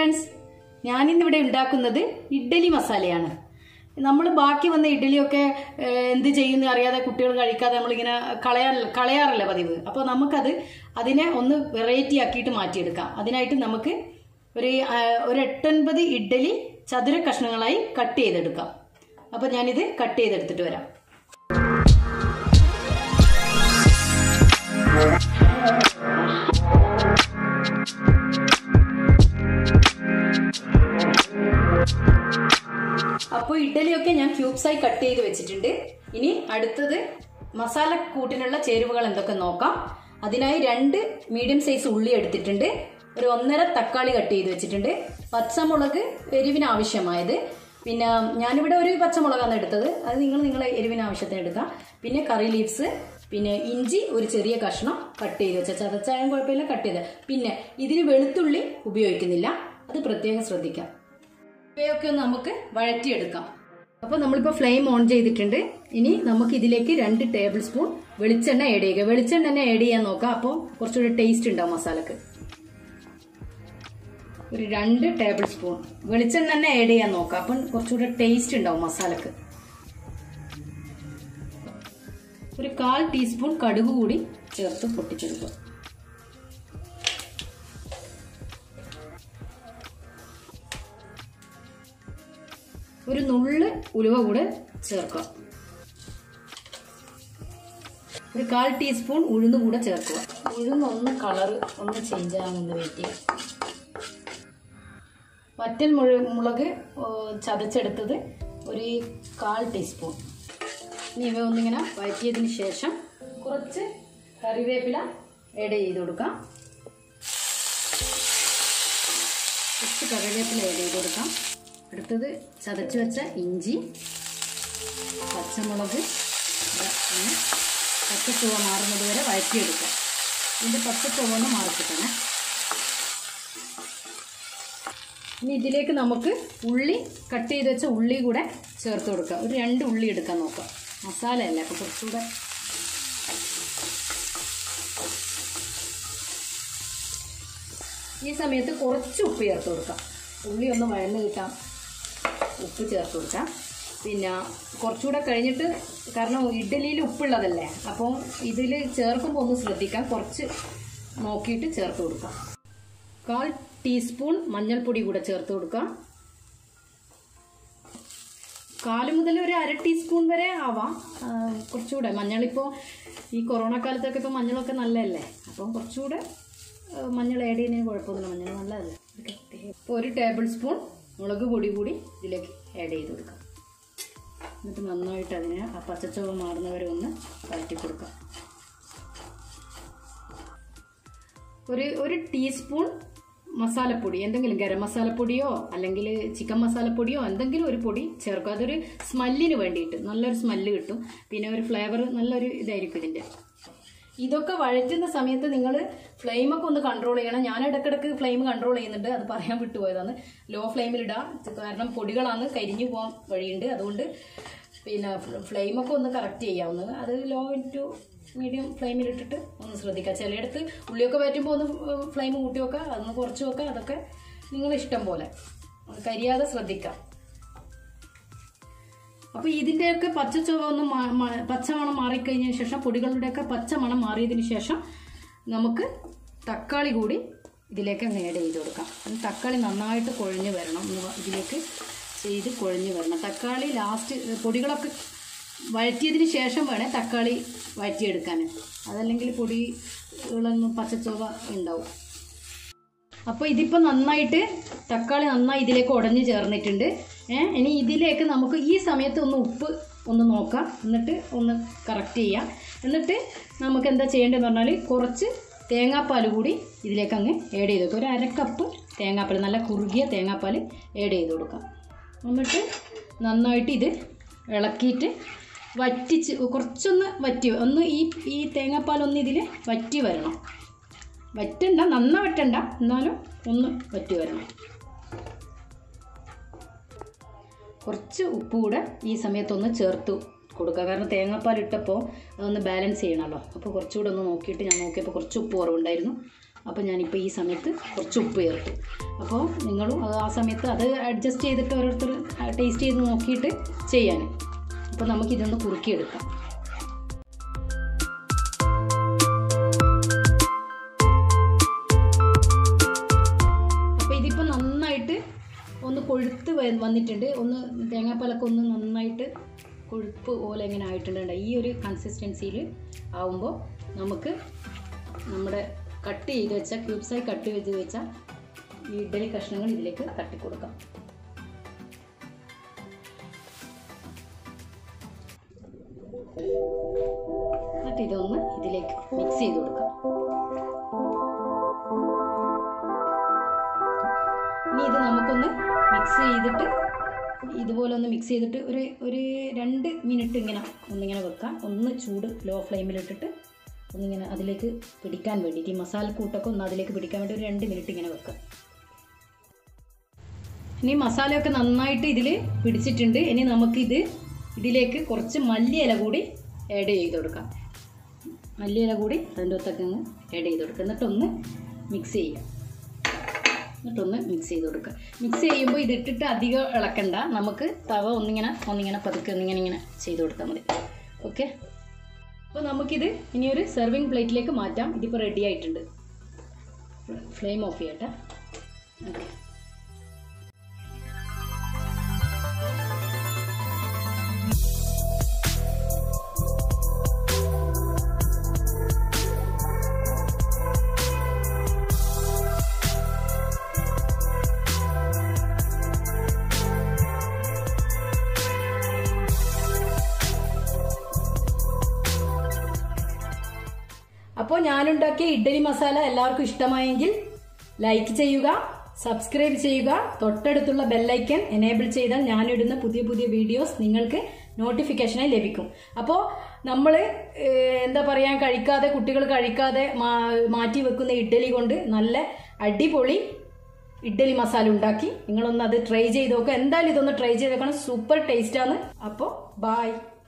friends ഞാനിന്നിവിടെ ഉണ്ടാക്കുന്നത് ഇഡ്ഡലി മസാലയാണ് നമ്മൾ ബാക്കി വന്ന ഇഡ്ഡലിയൊക്കെ ഏഹ്, എന്ത് ചെയ്യുന്നു അറിയാതെ കുട്ടികൾ കഴിക്കാതെ നമ്മളിങ്ങനെ കളയാ കളയാറില്ല പതിവ് അപ്പോൾ നമുക്കത് അതിനെ ഒന്ന് വെറൈറ്റി ആക്കിയിട്ട് മാറ്റിയെടുക്കാം അതിനായിട്ട് നമുക്ക് ഒരു ആ, ഒരു എട്ടൊൻപത് ഇഡ്ഡലി ചതുര കഷ്ണങ്ങളായി കട്ട് ചെയ്തെടുക്കാം അപ്പോൾ ഞാനിത് കട്ട് ചെയ്തെടുത്തിട്ട് വരാം അപ്പോൾ ഇഡ്ഡലിയൊക്കെ ഞാൻ ക്യൂബ്സായി കട്ട് ചെയ്ത് വെച്ചിട്ടുണ്ട് ഇനി അടുത്തത് മസാല കൂട്ടിനുള്ള ചേരുവകൾ എന്തൊക്കെ നോക്കാം അതിനായി രണ്ട് മീഡിയം സൈസ് ഉള്ളി എടുത്തിട്ടുണ്ട് ഒരു ഒന്നര തക്കാളി കട്ട് ചെയ്ത് വെച്ചിട്ടുണ്ട് പച്ചമുളക് എരിവിന് ആവശ്യമായത് പിന്നെ ഞാനിവിടെ ഒരു പച്ചമുളകാണ് എടുത്തത് അത് നിങ്ങൾ നിങ്ങളെ എരിവിന് ആവശ്യത്തിന് എടുക്കാം പിന്നെ കറി ലീവ്സ് പിന്നെ ഇഞ്ചി ഒരു ചെറിയ കഷ്ണം കട്ട് ചെയ്ത് വെച്ച ചതച്ചായം കുഴപ്പമില്ല കട്ട് ചെയ്ത് പിന്നെ ഇതിന് വെളുത്തുള്ളി ഉപയോഗിക്കുന്നില്ല അത് പ്രത്യേകം ശ്രദ്ധിക്കാം ഇവയൊക്കെ ഒന്ന് നമുക്ക് വഴറ്റിയെടുക്കാം അപ്പോൾ നമ്മളിപ്പോൾ ഫ്ലെയിം ഓൺ ചെയ്തിട്ടുണ്ട് ഇനി നമുക്ക് ഇതിലേക്ക് രണ്ട് ടേബിൾ സ്പൂൺ വെളിച്ചെണ്ണ ആഡ് ചെയ്യുക വെളിച്ചെണ്ണ തന്നെ ആഡ് ചെയ്യാൻ നോക്കാം അപ്പോൾ കുറച്ചുകൂടി ടേസ്റ്റ് ഉണ്ടാവും മസാലക്ക് ഒരു രണ്ട് ടേബിൾ സ്പൂൺ വെളിച്ചെണ്ണ തന്നെ ആഡ് ചെയ്യാൻ നോക്കാം അപ്പം കുറച്ചുകൂടി ടേസ്റ്റ് ഉണ്ടാവും മസാലക്ക് ഒരു കാൽ ടീസ്പൂൺ കടുക് കൂടി ചേർത്ത് പൊട്ടിച്ചെടുക്കുക ഒരു നുള്ള് ഉലുവ കൂടെ ചേർക്കുക ഒരു കാൽ ടീസ്പൂൺ ഉഴുന്ന് കൂടെ ചേർക്കുക ഉഴുന്ന് ഒന്ന് കളർ ഒന്ന് ചേഞ്ച് ആകാമെന്ന് വെയിറ്റ് ചെയ്യാം വറ്റൽ മുഴ മുളക് ഓ, ചതച്ചെടുത്തത് ഒരു കാൽ ടീസ്പൂൺ ഇനി ഇവ ഒന്നിങ്ങനെ വഴറ്റിയതിന് ശേഷം കുറച്ച് കറിവേപ്പില ആഡ് ചെയ്ത് കൊടുക്കാം കുറച്ച് കറിവേപ്പില ആഡ് ചെയ്ത് കൊടുക്കാം അടുത്തത് ചതച്ച് വെച്ച ഇഞ്ചി പച്ചമുളക് ഇതാ ഒന്ന് പച്ചച്ചുവ മാറുന്നത് വരെ വഴറ്റിയെടുക്കുക ഇതിൻ്റെ പച്ചച്ചുവ ഒന്ന് മാറിക്കിട്ടണേ ഇനി ഇതിലേക്ക് നമുക്ക് ഉള്ളി കട്ട് ചെയ്ത് വെച്ച ഉള്ളി കൂടെ ചേർത്ത് കൊടുക്കുക ഒരു രണ്ട് ഉള്ളി എടുക്കാൻ നോക്കാം മസാല അല്ല അപ്പോൾ കുറച്ചുകൂടെ ഈ സമയത്ത് കുറച്ച് ഉപ്പ് ചേർത്ത് കൊടുക്കാം ഉള്ളി ഒന്ന് വഴന്ന് കിട്ടാം ഉപ്പ് ചേർത്ത് കൊടുക്കാം പിന്നെ കുറച്ചുകൂടെ കഴിഞ്ഞിട്ട് കാരണം ഇഡ്ഡലിയിൽ ഉപ്പുള്ളതല്ലേ അപ്പോൾ ഇതിൽ ചേർക്കുമ്പോൾ ഒന്ന് ശ്രദ്ധിക്കാം കുറച്ച് നോക്കിയിട്ട് ചേർത്ത് കൊടുക്കാം കാൽ ടീസ്പൂൺ മഞ്ഞൾപ്പൊടി കൂടെ ചേർത്ത് കൊടുക്കാം കാല് മുതൽ ഒരു അര ടീസ്പൂൺ വരെ ആവാം ആ, കുറച്ചുകൂടെ മഞ്ഞളിപ്പോൾ ഈ കൊറോണ കാലത്തൊക്കെ ഇപ്പോൾ മഞ്ഞളൊക്കെ നല്ലതല്ലേ അപ്പം കുറച്ചുകൂടെ ആ, മഞ്ഞൾ ആഡ് ചെയ്യുന്നതിന് കുഴപ്പമൊന്നുമില്ല മഞ്ഞൾ നല്ലതല്ലേ ഇപ്പോൾ ഒരു ടേബിൾ സ്പൂൺ മുളക് പൊടി കൂടി ഇതിലേക്ക് ആഡ് ചെയ്ത് കൊടുക്കാം എന്നിട്ട് നന്നായിട്ട് അതിനെ ആ പച്ചച്ചുവ മാറുന്നവരെ ഒന്ന് വഴറ്റി കൊടുക്കാം ഒരു ഒരു ടീസ്പൂൺ മസാലപ്പൊടി എന്തെങ്കിലും ഗരം മസാലപ്പൊടിയോ അല്ലെങ്കിൽ ചിക്കൻ മസാലപ്പൊടിയോ എന്തെങ്കിലും ഒരു പൊടി ചേർക്കും അതൊരു സ്മെല്ലിന് വേണ്ടിയിട്ട് നല്ലൊരു സ്മെല്ല് കിട്ടും പിന്നെ ഒരു ഫ്ലേവർ നല്ലൊരു ഇതായിരിക്കും ഇതിൻ്റെ ഇതൊക്കെ വഴറ്റുന്ന സമയത്ത് നിങ്ങൾ ഫ്ലെയിമൊക്കെ ഒന്ന് കൺട്രോൾ ചെയ്യണം ഞാൻ ഇടയ്ക്കിടയ്ക്ക് ഫ്ലെയിം കൺട്രോൾ ചെയ്യുന്നുണ്ട് അത് പറയാൻ വിട്ടുപോയതാണ് ലോ ഫ്ലെയിമിൽ ഇടാം കാരണം പൊടികളാണ് കരിഞ്ഞു പോകാൻ വഴിയുണ്ട് അതുകൊണ്ട് പിന്നെ ഫ്ലെയിമൊക്കെ ഒന്ന് കറക്റ്റ് ചെയ്യാവുന്നത് അത് ലോ ടു മീഡിയം ഫ്ലെയിമിലിട്ടിട്ട് ഒന്ന് ശ്രദ്ധിക്കുക ചിലയിടത്ത് ഉള്ളിയൊക്കെ വറ്റുമ്പോൾ ഒന്ന് ഫ്ലെയിം കൂട്ടി വെക്കുക അതൊന്ന് കുറച്ച് വെക്കുക അതൊക്കെ നിങ്ങളുടെ ഇഷ്ടം പോലെ കരിയാതെ ശ്രദ്ധിക്കാം അപ്പോൾ ഇതിൻ്റെയൊക്കെ പച്ചച്ചുവ ഒന്ന് മാ- മാ- പച്ചമണം മാറിക്കഴിഞ്ഞതിന് ശേഷം പൊടികളുടെയൊക്കെ പച്ചമണം മാറിയതിന് ശേഷം നമുക്ക് തക്കാളി കൂടി ഇതിലേക്ക് അങ്ങ് ആഡ് ചെയ്ത് കൊടുക്കാം അത് തക്കാളി നന്നായിട്ട് കുഴഞ്ഞ് വരണം ഒന്ന് വ- ഇതിലേക്ക് ചെയ്ത് കുഴഞ്ഞ് വരണം തക്കാളി ലാസ്റ്റ് പൊടികളൊക്കെ വഴറ്റിയതിന് ശേഷം വേണേൽ തക്കാളി വഴറ്റിയെടുക്കാൻ അതല്ലെങ്കിൽ പൊടികളൊന്നും പച്ചച്ചുവ ഉണ്ടാവും അപ്പോൾ ഇതിപ്പോൾ നന്നായിട്ട് തക്കാളി നന്നായി ഇതിലേക്ക് ഉടഞ്ഞു ചേർന്നിട്ടുണ്ട് ഏ ഇനി ഇതിലേക്ക് നമുക്ക് ഈ സമയത്ത് ഒന്ന് ഉപ്പ് ഒന്ന് നോക്കാം എന്നിട്ട് ഒന്ന് കറക്റ്റ് ചെയ്യാം എന്നിട്ട് നമുക്ക് എന്താ ചെയ്യേണ്ടതെന്ന് പറഞ്ഞാൽ കുറച്ച് തേങ്ങാപ്പാൽ കൂടി ഇതിലേക്ക് അങ്ങ് ആഡ് ചെയ്ത് കൊടുക്കുക ഒരു അര കപ്പ് തേങ്ങാപ്പാൽ നല്ല കുറുകിയ തേങ്ങാപ്പാൽ ആഡ് ചെയ്ത് കൊടുക്കാം എന്നിട്ട് നന്നായിട്ട് ഇത് ഇളക്കിയിട്ട് വറ്റിച്ച് കുറച്ചൊന്ന് വറ്റി ഒന്ന് ഈ ഈ തേങ്ങാപ്പാലൊന്ന് ഇതിൽ വറ്റി വരണം വറ്റണ്ട നന്ന വറ്റണ്ട എന്നാലും ഒന്ന് വറ്റി വരണം കുറച്ച് ഉപ്പ് കൂടെ ഈ സമയത്തൊന്ന് ചേർത്ത് കൊടുക്കുക കാരണം തേങ്ങാപ്പാൽ ഇട്ടപ്പോൾ അതൊന്ന് ബാലൻസ് ചെയ്യണമല്ലോ അപ്പോൾ കുറച്ചുകൂടെ ഒന്ന് നോക്കിയിട്ട് ഞാൻ നോക്കിയപ്പോൾ കുറച്ച് ഉപ്പ് കുറവുണ്ടായിരുന്നു അപ്പോൾ ഞാനിപ്പോൾ ഈ സമയത്ത് കുറച്ച് ഉപ്പ് ചേർത്തു അപ്പോൾ നിങ്ങളും അത് ആ സമയത്ത് അത് അഡ്ജസ്റ്റ് ചെയ്തിട്ട് ഓരോരുത്തർ ടേസ്റ്റ് ചെയ്ത് നോക്കിയിട്ട് ചെയ്യാൻ അപ്പോൾ നമുക്കിതൊന്ന് കുറുക്കിയെടുക്കാം അപ്പോൾ ഇതിപ്പോൾ നന്നായിട്ട് ഒന്ന് കൊഴുത്ത് വ- വന്നിട്ടുണ്ട് ഒന്ന് തേങ്ങാപ്പാലൊക്കെ ഒന്ന് നന്നായിട്ട് കൊഴുപ്പ് പോലെ ഇങ്ങനെ ആയിട്ടുണ്ട് ഈ ഒരു കൺസിസ്റ്റൻസിയിൽ ആവുമ്പോൾ നമുക്ക് നമ്മുടെ കട്ട് ചെയ്ത് വെച്ച ക്യൂബ്സായി കട്ട് ചെയ്ത് വെച്ച ഈ ഇഡ്ഡലി കഷ്ണങ്ങൾ ഇതിലേക്ക് തട്ടിക്കൊടുക്കാം എന്നിട്ട് ഇതൊന്ന് ഇതിലേക്ക് മിക്സ് ചെയ്ത് കൊടുക്കാം ഇനി ഇത് നമുക്കൊന്ന് മിക്സ് ചെയ്തിട്ട് ഇതുപോലെ ഒന്ന് മിക്സ് ചെയ്തിട്ട് ഒരു ഒരു രണ്ട് മിനിറ്റ് ഇങ്ങനെ ഒന്നിങ്ങനെ വെക്കാം ഒന്ന് ചൂട് ലോ ഫ്ലെയിമിലിട്ടിട്ട് ഒന്നിങ്ങനെ അതിലേക്ക് പിടിക്കാൻ വേണ്ടിയിട്ട് ഈ മസാലക്കൂട്ടൊക്കെ ഒന്ന് അതിലേക്ക് പിടിക്കാൻ വേണ്ടി ഒരു രണ്ട് മിനിറ്റ് ഇങ്ങനെ വെക്കാം ഇനി മസാലയൊക്കെ നന്നായിട്ട് ഇതിൽ പിടിച്ചിട്ടുണ്ട് ഇനി നമുക്കിത് ഇതിലേക്ക് കുറച്ച് മല്ലിയില കൂടി ആഡ് ചെയ്ത് കൊടുക്കാം മല്ലിയില കൂടി അതിൻ്റെ ഒത്തൊക്കെ ഒന്ന് ആഡ് ചെയ്ത് കൊടുക്കുക എന്നിട്ടൊന്ന് മിക്സ് ചെയ്യാം എന്നിട്ടൊന്ന് മിക്സ് ചെയ്ത് കൊടുക്കുക മിക്സ് ചെയ്യുമ്പോൾ ഇതിട്ടിട്ട് അധികം ഇളക്കണ്ട നമുക്ക് തവ ഒന്നിങ്ങനെ ഒന്നിങ്ങനെ പതുക്കെ ഒന്നിങ്ങനെ ഇങ്ങനെ ചെയ്ത് കൊടുത്താൽ മതി ഓക്കെ അപ്പോൾ നമുക്കിത് ഇനി ഒരു സെർവിങ് പ്ലേറ്റിലേക്ക് മാറ്റാം ഇതിപ്പോൾ റെഡി ആയിട്ടുണ്ട് ഫ്ലെയിം ഓഫ് ചെയ്യട്ടെ ഓക്കെ അപ്പോൾ ഞാനുണ്ടാക്കിയ ഇഡ്ഡലി മസാല എല്ലാവർക്കും ഇഷ്ടമായെങ്കിൽ ലൈക്ക് ചെയ്യുക സബ്സ്ക്രൈബ് ചെയ്യുക തൊട്ടടുത്തുള്ള ബെല്ലൈക്കൻ എനേബിൾ ചെയ്താൽ ഞാനിടുന്ന പുതിയ പുതിയ വീഡിയോസ് നിങ്ങൾക്ക് നോട്ടിഫിക്കേഷനായി ലഭിക്കും അപ്പോൾ നമ്മൾ എന്താ പറയാൻ കഴിക്കാതെ കുട്ടികൾ കഴിക്കാതെ മാ- മാറ്റി വെക്കുന്ന ഇഡ്ഡലി കൊണ്ട് നല്ല അടിപൊളി ഇഡ്ഡലി മസാല ഉണ്ടാക്കി നിങ്ങളൊന്ന് അത് ട്രൈ ചെയ്ത് നോക്കുക എന്തായാലും ഇതൊന്ന് ട്രൈ ചെയ്ത് നോക്കണം സൂപ്പർ ടേസ്റ്റാണ് അപ്പോൾ ബായ്